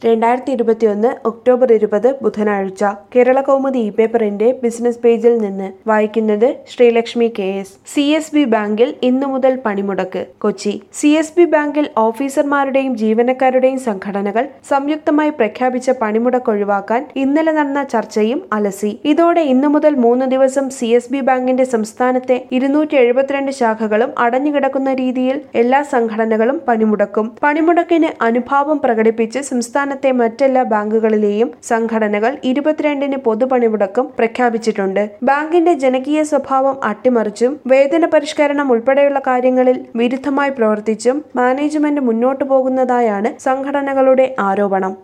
രണ്ടായിരത്തി ഇരുപത്തിയൊന്ന് ഒക്ടോബർ ഇരുപത് ബുധനാഴ്ച കേരള കൗമുദി ഇ പേപ്പറിന്റെ ബിസിനസ് പേജിൽ നിന്ന് വായിക്കുന്നത് Sreelakshmi K S C S B ബാങ്കിൽ ഇന്നു മുതൽ പണിമുടക്ക് കൊച്ചി സി എസ് ബി ബാങ്കിൽ ഓഫീസർമാരുടെയും ജീവനക്കാരുടെയും സംഘടനകൾ സംയുക്തമായി പ്രഖ്യാപിച്ച പണിമുടക്ക് ഒഴിവാക്കാൻ ഇന്നലെ നടന്ന ചർച്ചയും അലസി ഇതോടെ ഇന്നു മുതൽ മൂന്ന് ദിവസം സി എസ് ബി ബാങ്കിന്റെ സംസ്ഥാനത്തെ ഇരുന്നൂറ്റി എഴുപത്തിരണ്ട് ശാഖകളും അടഞ്ഞുകിടക്കുന്ന രീതിയിൽ എല്ലാ സംഘടനകളും പണിമുടക്കും പണിമുടക്കിന് അനുഭാവം പ്രകടിപ്പിച്ച് സംസ്ഥാനത്തെ മറ്റെല്ലാ ബാങ്കുകളിലെയും സംഘടനകൾ ഇരുപത്തിരണ്ടിന് പൊതുപണിമുടക്കും പ്രഖ്യാപിച്ചിട്ടുണ്ട് ബാങ്കിന്റെ ജനകീയ സ്വഭാവം അട്ടിമറിച്ചും വേതന പരിഷ്കരണം ഉൾപ്പെടെയുള്ള കാര്യങ്ങളിൽ വിരുദ്ധമായി പ്രവർത്തിച്ചും മാനേജ്മെന്റ് മുന്നോട്ടു പോകുന്നതായാണ് സംഘടനകളുടെ ആരോപണം